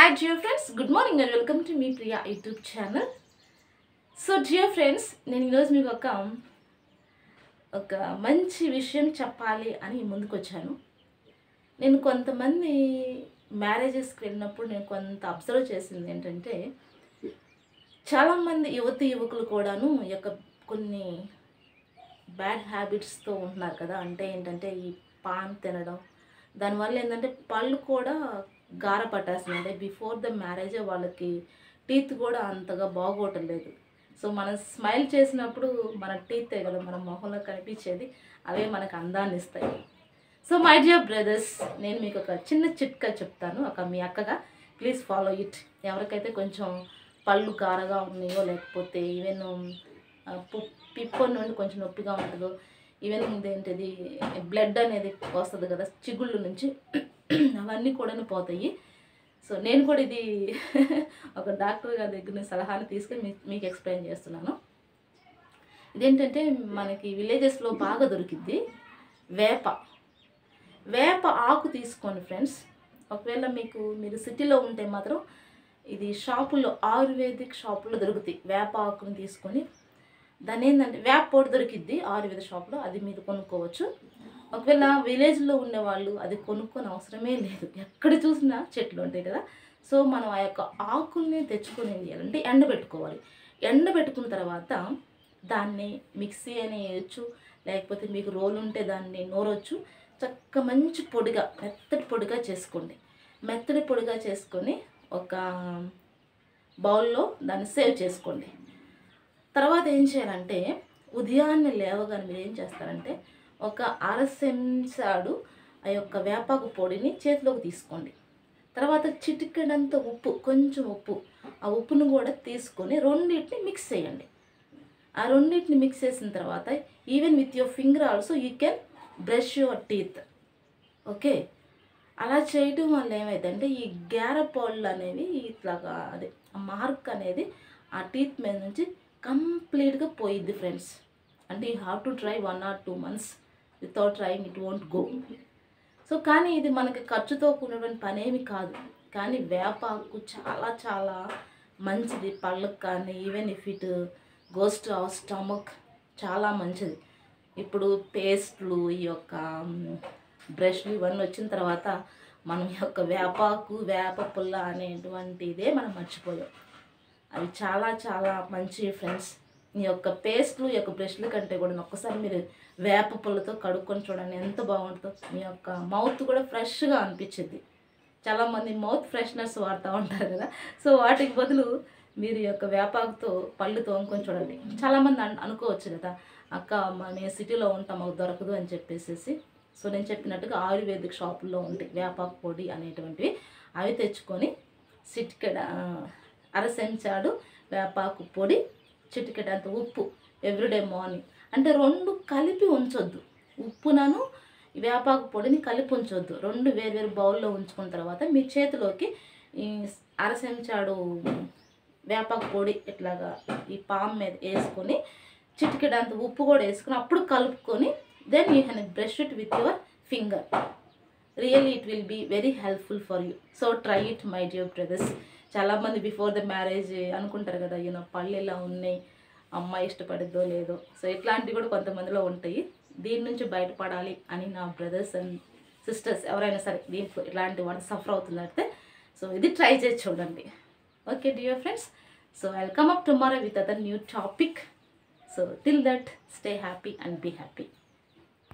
hi dear friends good morning and welcome to మీ Priya YouTube channel so dear friends నేను ఈరోజు మీకు ఒక ఒక మంచి విషయం చెప్పాలి అని ముందుకు వచ్చాను నేను కొంతమంది మ్యారేజెస్కి వెళ్ళినప్పుడు నేను కొంత అబ్జర్వ్ చేసింది ఏంటంటే చాలామంది యువతి యువకులు కూడాను ఈ యొక్క కొన్ని బ్యాడ్ హ్యాబిట్స్తో ఉంటున్నారు కదా అంటే ఏంటంటే ఈ పాన్ తినడం దానివల్ల ఏంటంటే పళ్ళు కూడా గార పట్టేస్తుంది అంటే బిఫోర్ ద మ్యారేజ్ వాళ్ళకి టీత్ కూడా అంతగా బాగోవటం లేదు సో మనం స్మైల్ చేసినప్పుడు మన టీతే కదా మన మొహంలో కనిపించేది అవే మనకు అందాన్ని ఇస్తాయి సో మై డియర్ బ్రదర్స్ నేను మీకు ఒక చిన్న చిట్కా చెప్తాను ఒక మీ అక్కగా ప్లీజ్ ఫాలో ఇట్ ఎవరికైతే కొంచెం పళ్ళు గారగా ఉన్నాయో లేకపోతే ఈవెన్ పిప్ప నుండి కొంచెం నొప్పిగా ఉంటుందో ఈవెన్ ఇదేంటిది బ్లడ్ అనేది వస్తుంది కదా చిగుళ్ళు నుంచి అవన్నీ కూడా పోతాయి సో నేను కూడా ఇది ఒక డాక్టర్ గారి దగ్గర నుంచి సలహాని తీసుకొని మీ- మీకు ఎక్స్ప్లెయిన్ చేస్తున్నాను ఇదేంటంటే మనకి విలేజెస్లో బాగా దొరికిద్ది వేప వేప ఆకు తీసుకోండి ఫ్రెండ్స్ ఒకవేళ మీకు మీరు సిటీలో ఉంటే మాత్రం ఇది షాపుల్లో ఆయుర్వేదిక్ షాపుల్లో దొరుకుతాయి వేప ఆకుని తీసుకొని దాని ఏంటంటే వేప పొడి దొరికిద్ది ఆయుర్వేద షాప్లో అది మీరు కొనుక్కోవచ్చు ఒకవేళ విలేజ్లో ఉండేవాళ్ళు అది కొనుక్కొని అవసరమే లేదు ఎక్కడ చూసినా చెట్లు ఉంటాయి కదా సో మనం ఆ యొక్క ఆకుల్ని తెచ్చుకొని ఏం చేయాలంటే ఎండబెట్టుకోవాలి ఎండబెట్టుకున్న తర్వాత దాన్ని మిక్సీ అని వేయచ్చు లేకపోతే మీకు రోల్ ఉంటే దాన్ని నూరొచ్చు చక్క మంచి పొడిగా మెత్తటి పొడిగా చేసుకోండి మెత్తటి పొడిగా చేసుకొని ఒక బౌల్లో దాన్ని సేవ్ చేసుకోండి తర్వాత ఏం చేయాలంటే ఉదయాన్నే లేవగానే మీరు ఏం చేస్తారంటే ఒక అర చెంచాడు ఆ యొక్క వేపాకు పొడిని చేతిలోకి తీసుకోండి తర్వాత చిటికెడంత ఉప్పు కొంచెం ఉప్పు ఆ ఉప్పును కూడా తీసుకొని రెండింటిని మిక్స్ చేయండి ఆ రెండింటిని మిక్స్ చేసిన తర్వాత even with your finger also you can brush your teeth okay అలా చేయటం వల్ల ఏమైందంటే ఈ గ్యార పళ్ళు అనేవి ఇట్లాగా అదే ఆ మార్క్ అనేది ఆ టీత్ మీద నుంచి కంప్లీట్గా పోయిద్ది ఫ్రెండ్స్ అంటే you have to try one or two months without trying it won't go so కానీ ఇది మనకి ఖర్చుతో కూడినటువంటి పని ఏమి కాదు కానీ వేపాకు చాలా చాలా మంచిది పళ్ళకు కానీ even if it goes to our stomach చాలా మంచిది ఇప్పుడు పేస్ట్లు ఈ యొక్క బ్రష్లు ఇవన్నీ వచ్చిన తర్వాత మనం ఈ యొక్క వేపాకు వేప పుల్ల అనేటువంటిదే మనం మర్చిపోయాం అవి చాలా చాలా మంచి ఫ్రెండ్స్ ఈ యొక్క పేస్ట్లు ఈ యొక్క బ్రష్ల కంటే కూడా ఒక్కసారి మీరు వేప పుల్లతో కడుక్కొని చూడండి ఎంత బాగుంటుందో మీ యొక్క మౌత్ కూడా ఫ్రెష్గా అనిపించింది చాలామంది మౌత్ ఫ్రెషనర్స్ వాడుతూ ఉంటారు కదా సో వాటికి బదులు మీరు ఈ యొక్క వేపాకుతో పళ్ళు తోముకొని చూడండి చాలామంది అన్ అనుకోవచ్చు కదా అక్క మా- మేము సిటీలో ఉంటాం మాకు దొరకదు అని చెప్పేసి సో నేను చెప్పినట్టుగా ఆయుర్వేదిక్ షాపుల్లో ఉంటాయి వేపాకు పొడి అనేటువంటివి అవి తెచ్చుకొని చిటికెడ ఆ, అర చెంచాడు వేపాకు పొడి చిటికెడంత ఉప్పు ఎవ్రీడే మార్నింగ్ అంటే రెండు కలిపి ఉంచొద్దు ఉప్పునను ఈ వేపాకు పొడిని కలిపి ఉంచొద్దు రెండు వేరు బౌల్లో ఉంచుకున్న తర్వాత మీ చేతిలోకి ఈ అర చెంచాడు వేపాకు పొడి ఇట్లాగా ఈ పామ్ మీద వేసుకొని చిటికెడంత ఉప్పు కూడా వేసుకొని అప్పుడు కలుపుకొని then you can brush it with your finger really it will be very helpful for you so try it my dear brothers చాలామంది బిఫోర్ ద మ్యారేజ్ అనుకుంటారు కదా యూనో పళ్ళు ఇలా ఉన్నాయి అమ్మాయి ఇష్టపడిద్దో లేదో సో ఇట్లాంటివి కూడా కొంతమందిలో ఉంటాయి దీని నుంచి బయటపడాలి అని నా బ్రదర్స్ అండ్ సిస్టర్స్ ఎవరైనా సరే దీంట్లో ఇలాంటి వాళ్ళు సఫర్ అవుతున్నట్టే సో ఇది ట్రై చేసి చూడండి okay dear friends so I come up tomorrow with other new topic so till that stay happy and be happy